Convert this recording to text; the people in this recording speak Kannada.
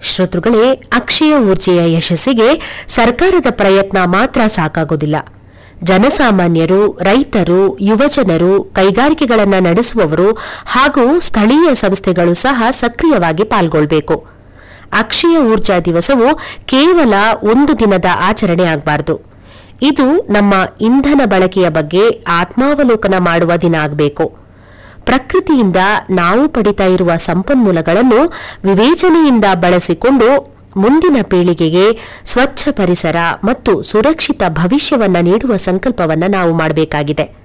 ಶ್ರೋತೃಗಳೇ ಅಕ್ಷಯ ಊರ್ಜೆಯ ಯಶಸ್ಸಿಗೆ ಸರ್ಕಾರದ ಪ್ರಯತ್ನ ಮಾತ್ರ ಸಾಕಾಗೋದಿಲ್ಲ ಜನಸಾಮಾನ್ಯರು ರೈತರು ಯುವಜನರು ಕೈಗಾರಿಕೆಗಳನ್ನು ನಡೆಸುವವರು ಹಾಗೂ ಸ್ಥಳೀಯ ಸಂಸ್ಥೆಗಳು ಸಹ ಸಕ್ರಿಯವಾಗಿ ಪಾಲ್ಗೊಳ್ಳಬೇಕು ಅಕ್ಷಯ ಊರ್ಜಾ ದಿವಸವು ಕೇವಲ ಒಂದು ದಿನದ ಆಚರಣೆ ಆಗಬಾರದು ಇದು ನಮ್ಮ ಇಂಧನ ಬಳಕೆಯ ಬಗ್ಗೆ ಆತ್ಮಾವಲೋಕನ ಮಾಡುವ ದಿನ ಆಗಬೇಕು ಪ್ರಕೃತಿಯಿಂದ ನಾವು ಪಡಿತಾ ಇರುವ ಸಂಪನ್ಮೂಲಗಳನ್ನು ವಿವೇಚನೆಯಿಂದ ಬಳಸಿಕೊಂಡು ಮುಂದಿನ ಪೀಳಿಗೆಗೆ ಸ್ವಚ್ಛ ಪರಿಸರ ಮತ್ತು ಸುರಕ್ಷಿತ ಭವಿಷ್ಯವನ್ನ ನೀಡುವ ಸಂಕಲ್ಪವನ್ನ ನಾವು ಮಾಡಬೇಕಾಗಿದೆ